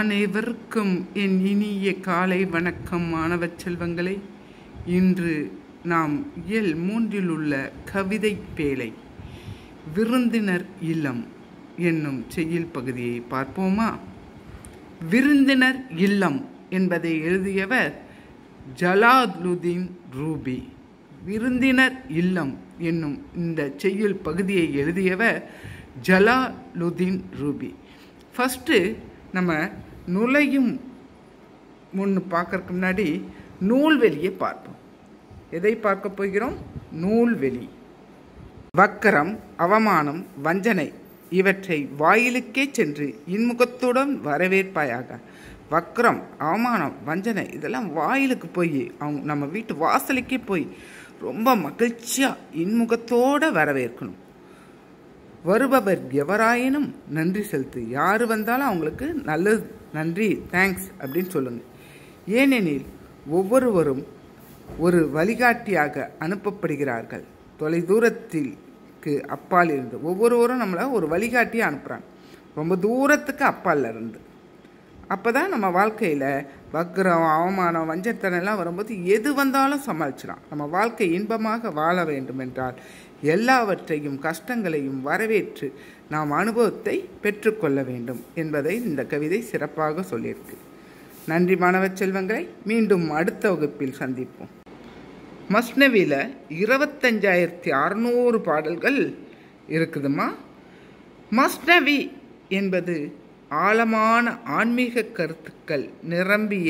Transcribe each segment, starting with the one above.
அனைவருக்கும் என் இனிய காலை வணக்கம் மாணவ செல்வங்களே இன்று நாம் இயல் மூன்றில் உள்ள கவிதை பேழை விருந்தினர் இல்லம் என்னும் செய்யுள் பகுதியை பார்ப்போமா விருந்தினர் இல்லம் என்பதை எழுதியவர் ஜலாலுதீன் ரூபி விருந்தினர் இல்லம் என்னும் இந்த செய்யுள் பகுதியை எழுதியவர் ஜலாலுதீன் ரூபி ஃபஸ்ட்டு நம்ம நுழையும் முன்னு பார்க்கறதுக்கு முன்னாடி நூல்வெளியை பார்ப்போம் எதை பார்க்க போகிறோம் நூல்வெளி வக்கரம் அவமானம் வஞ்சனை இவற்றை வாயிலுக்கே சென்று இன்முகத்துடன் வரவேற்பாயாக வக்கரம் அவமானம் வஞ்சனை இதெல்லாம் வாயிலுக்கு போய் அவங்க நம்ம வீட்டு வாசலுக்கே போய் ரொம்ப மகிழ்ச்சியாக இன்முகத்தோடு வரவேற்கணும் வருபவர் எவராயினும் நன்றி செலுத்து யார் வந்தாலும் அவங்களுக்கு நல்லது நன்றி தேங்க்ஸ் அப்படின்னு சொல்லுங்கள் ஏனெனில் ஒவ்வொருவரும் ஒரு வழிகாட்டியாக அனுப்பப்படுகிறார்கள் தொலைதூரத்திற்கு அப்பால் இருந்து ஒவ்வொருவரும் நம்மளை ஒரு வழிகாட்டியாக அனுப்புகிறாங்க ரொம்ப தூரத்துக்கு அப்பால் இருந்து அப்போ தான் நம்ம வாழ்க்கையில் வக்கரம் அவமானம் வஞ்சத்தனம் எல்லாம் வரும்போது எது வந்தாலும் சமாளிச்சிடலாம் நம்ம வாழ்க்கை இன்பமாக வாழ வேண்டும் என்றால் எல்லாவற்றையும் கஷ்டங்களையும் வரவேற்று நாம் அனுபவத்தை பெற்றுக்கொள்ள வேண்டும் என்பதை இந்த கவிதை சிறப்பாக சொல்லியிருக்கு நன்றி மாணவ செல்வங்களை மீண்டும் அடுத்த வகுப்பில் சந்திப்போம் மஸ்னவியில் இருபத்தஞ்சாயிரத்தி அறநூறு பாடல்கள் இருக்குதுமா மஸ்னவி என்பது ஆழமான ஆன்மீக கருத்துக்கள் நிரம்பிய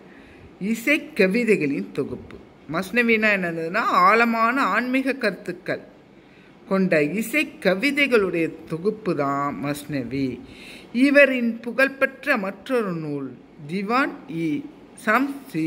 இசை கவிதைகளின் தொகுப்பு மஸ்னவினா என்னதுன்னா ஆழமான ஆன்மீக கருத்துக்கள் கொண்ட இசை கவிதைகளுடைய தொகுப்பு தான் மஸ்னவி இவரின் புகழ்பெற்ற மற்றொரு நூல் திவான் இ சம்சி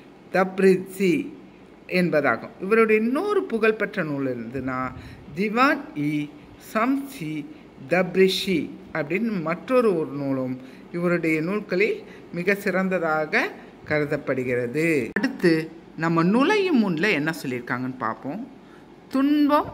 தப்ரிசி என்பதாகும் இவருடைய இன்னொரு புகழ்பெற்ற நூல் இருந்ததுன்னா திவான் இ சம்சி தப்ரிஷி அப்படின்னு மற்றொரு ஒரு நூலும் இவருடைய நூல்களில் மிக சிறந்ததாக கருதப்படுகிறது அடுத்து நம்ம நுழையும் முன்ல என்ன சொல்லியிருக்காங்கன்னு பார்ப்போம் துன்பம்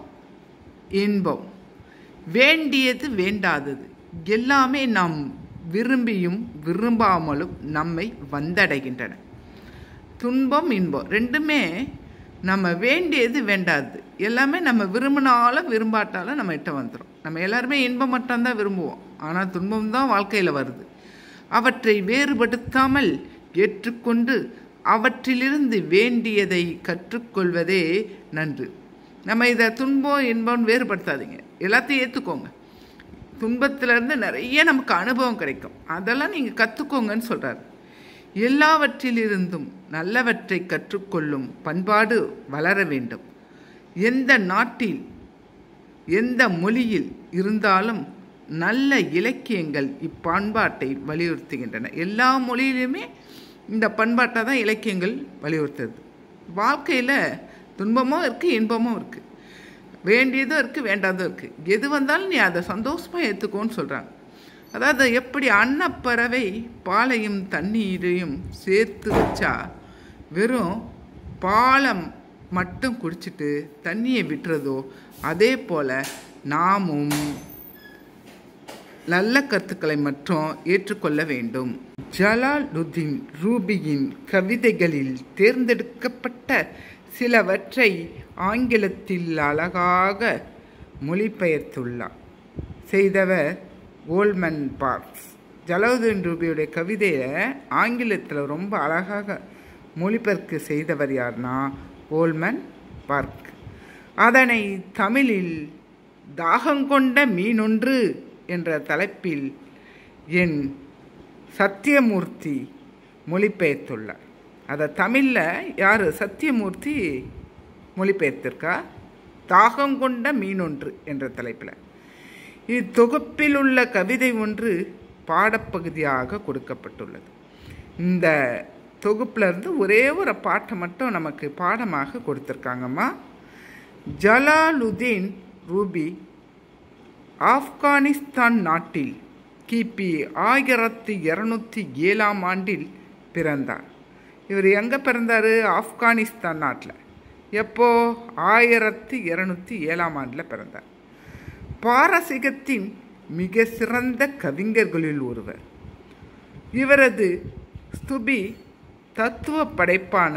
இன்பம் வேண்டியது வேண்டாதது எல்லாமே நாம் விரும்பியும் விரும்பாமலும் நம்மை வந்தடைகின்றன துன்பம் இன்பம் ரெண்டுமே நம்ம வேண்டியது வேண்டாது எல்லாமே நம்ம விரும்பினாலும் விரும்பாட்டாலும் நம்ம கிட்ட வந்துடும் நம்ம எல்லாருமே இன்பம் மட்டும்தான் விரும்புவோம் ஆனால் துன்பம் தான் வாழ்க்கையில் வருது அவற்றை வேறுபடுத்தாமல் ஏற்றுக்கொண்டு அவற்றிலிருந்து வேண்டியதை கற்றுக்கொள்வதே நன்று நம்ம இதை துன்பம் இன்பம் வேறுபடுத்தாதீங்க எல்லாத்தையும் ஏற்றுக்கோங்க துன்பத்திலேருந்து நிறைய நமக்கு அனுபவம் கிடைக்கும் அதெல்லாம் நீங்கள் கற்றுக்கோங்கன்னு சொல்கிறார் எல்லாவற்றிலிருந்தும் நல்லவற்றை கற்றுக்கொள்ளும் பண்பாடு வளர வேண்டும் எந்த நாட்டில் எந்த மொழியில் இருந்தாலும் நல்ல இலக்கியங்கள் இப்பண்பாட்டை வலியுறுத்துகின்றன எல்லா மொழியிலுமே இந்த பண்பாட்டை தான் இலக்கியங்கள் வலியுறுத்துது வாழ்க்கையில் துன்பமும் இருக்குது இன்பமும் இருக்குது வேண்டியதும் இருக்குது வேண்டாததும் இருக்குது எது வந்தாலும் நீ அதை சந்தோஷமாக ஏற்றுக்கோன்னு சொல்கிறாங்க அதாவது எப்படி அன்னப்பறவை பாலையும் தண்ணீரையும் சேர்த்து வச்சா வெறும் பாலம் மட்டும் குடிச்சிட்டு தண்ணியை விட்டுறதோ அதே போல் நாமும் நல்ல கருத்துக்களை மட்டும் ஏற்றுக்கொள்ள வேண்டும் ஜலாலுதீன் ரூபியின் கவிதைகளில் தேர்ந்தெடுக்கப்பட்ட சிலவற்றை ஆங்கிலத்தில் அழகாக மொழிபெயர்த்துள்ளார் செய்தவர் ஓல்மன் பார்க்ஸ் ஜலாலுதீன் ரூபியுடைய கவிதையை ஆங்கிலத்தில் ரொம்ப அழகாக மொழிபெயர்க்கு செய்தவர் யார்னா ஓல்மன் பார்க் அதனை தமிழில் தாகங்கொண்ட மீனொன்று என்ற தலைப்பில் என் சத்தியமூர்த்தி மொழிபெயர்த்துள்ளார் அதை தமிழில் யார் சத்தியமூர்த்தி மொழிபெயர்த்திருக்கா தாகம் கொண்ட மீனொன்று என்ற தலைப்பில் இத்தொகுப்பில் உள்ள கவிதை ஒன்று பாடப்பகுதியாக கொடுக்கப்பட்டுள்ளது இந்த தொகுப்பில் இருந்து ஒரே ஒரு பாட்டை மட்டும் நமக்கு பாடமாக கொடுத்துருக்காங்கம்மா ஜலாலுதீன் ரூபி ஆப்கானிஸ்தான் நாட்டில் கிபி ஆயிரத்தி இரநூத்தி ஏழாம் ஆண்டில் பிறந்தார் இவர் எங்கே பிறந்தார் ஆப்கானிஸ்தான் நாட்டில் எப்போ ஆயிரத்தி இரநூத்தி ஏழாம் ஆண்டில் பிறந்தார் பாரசீகத்தின் மிக சிறந்த கவிஞர்களில் ஒருவர் இவரது ஸ்துபி தத்துவ படைப்பான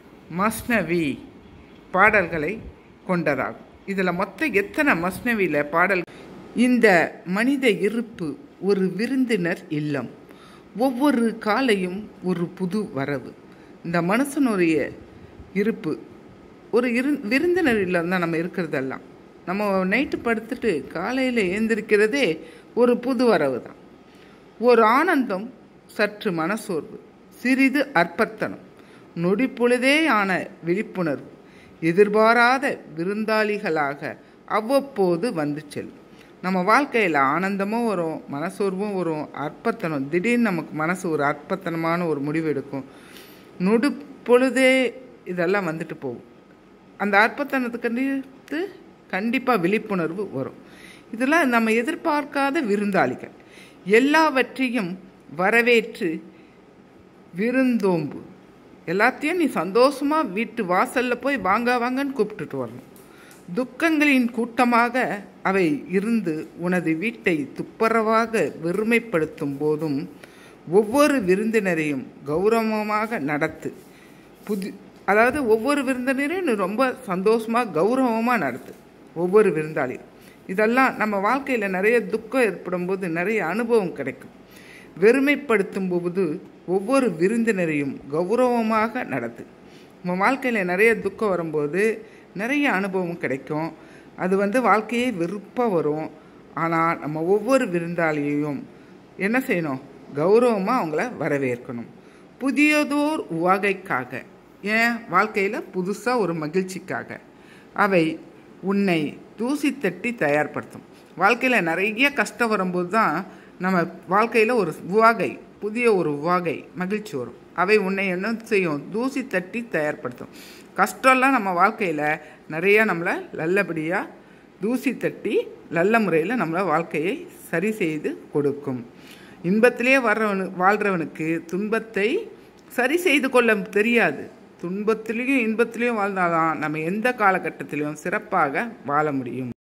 மஸ்னவி பாடல்களை கொண்டதாகும் இதில் மொத்தம் எத்தனை மஸ்னவியில் பாடல் இந்த மனித இருப்பு ஒரு விருந்தினர் இல்லம் ஒவ்வொரு காலையும் ஒரு புது வரவு இந்த மனுஷனுடைய இருப்பு ஒரு இரு விருந்தினர் இல்லம் தான் நம்ம இருக்கிறதெல்லாம் நம்ம நைட்டு படுத்துட்டு காலையில் எழுந்திருக்கிறதே ஒரு புது வரவு தான் ஒரு ஆனந்தம் சற்று மனசோர்வு சிறிது அற்பத்தனம் நொடி பொழுதே ஆன விழிப்புணர்வு எதிர்பாராத விருந்தாளிகளாக அவ்வப்போது வந்து செல்லும் நம்ம வாழ்க்கையில் ஆனந்தமும் வரும் மனசோர்வும் வரும் அற்பத்தனம் திடீர்னு நமக்கு மனசு ஒரு அற்பத்தனமான ஒரு முடிவு எடுக்கும் நொடு பொழுதே இதெல்லாம் வந்துட்டு போகும் அந்த அற்பத்தனத்துக்கு கண்டிப்பாக விழிப்புணர்வு வரும் இதெல்லாம் நம்ம எதிர்பார்க்காத விருந்தாளிகள் எல்லாவற்றையும் வரவேற்று விருந்தோம்பு எல்லாத்தையும் நீ சந்தோஷமாக வீட்டு வாசலில் போய் வாங்க வாங்கன்னு கூப்பிட்டுட்டு வரணும் துக்கங்களின் கூட்டமாக அவை இருந்து உனது வீட்டை துப்புரவாக வெறுமைப்படுத்தும் போதும் ஒவ்வொரு விருந்தினரையும் கௌரவமாக நடத்து புது அதாவது ஒவ்வொரு விருந்தினரையும் நீ ரொம்ப சந்தோஷமாக கௌரவமாக நடத்து ஒவ்வொரு விருந்தாளியும் இதெல்லாம் நம்ம வாழ்க்கையில் நிறைய துக்கம் ஏற்படும் போது நிறைய அனுபவம் கிடைக்கும் வெறுமைப்படுத்தும் போது ஒவ்வொரு விருந்தினரையும் கௌரவமாக நடத்து நம்ம வாழ்க்கையில் நிறைய துக்கம் வரும்போது நிறைய அனுபவம் கிடைக்கும் அது வந்து வாழ்க்கையே வெறுப்பாக வரும் ஆனால் நம்ம ஒவ்வொரு விருந்தாளியையும் என்ன செய்யணும் கௌரவமாக அவங்கள வரவேற்கணும் புதியதோர் உவகைக்காக ஏன் வாழ்க்கையில் புதுசாக ஒரு மகிழ்ச்சிக்காக அவை உன்னை தூசி தட்டி தயார்படுத்தும் வாழ்க்கையில் நிறைய கஷ்டம் வரும்போது தான் நம்ம வாழ்க்கையில் ஒரு உவாகை புதிய ஒரு உவாகை மகிழ்ச்சி வரும் அவை உன்னை என்ன செய்யும் தூசி தட்டி தயார்படுத்தும் கஷ்டம்லாம் நம்ம வாழ்க்கையில் நிறையா நம்மளை நல்லபடியாக தூசி தட்டி நல்ல முறையில் நம்மளை வாழ்க்கையை சரி செய்து கொடுக்கும் இன்பத்திலே வர்றவனு வாழ்கிறவனுக்கு துன்பத்தை சரி செய்து கொள்ள தெரியாது துன்பத்திலையும் இன்பத்திலையும் வாழ்ந்தாதான் நம்ம எந்த காலகட்டத்திலையும் சிறப்பாக வாழ முடியும்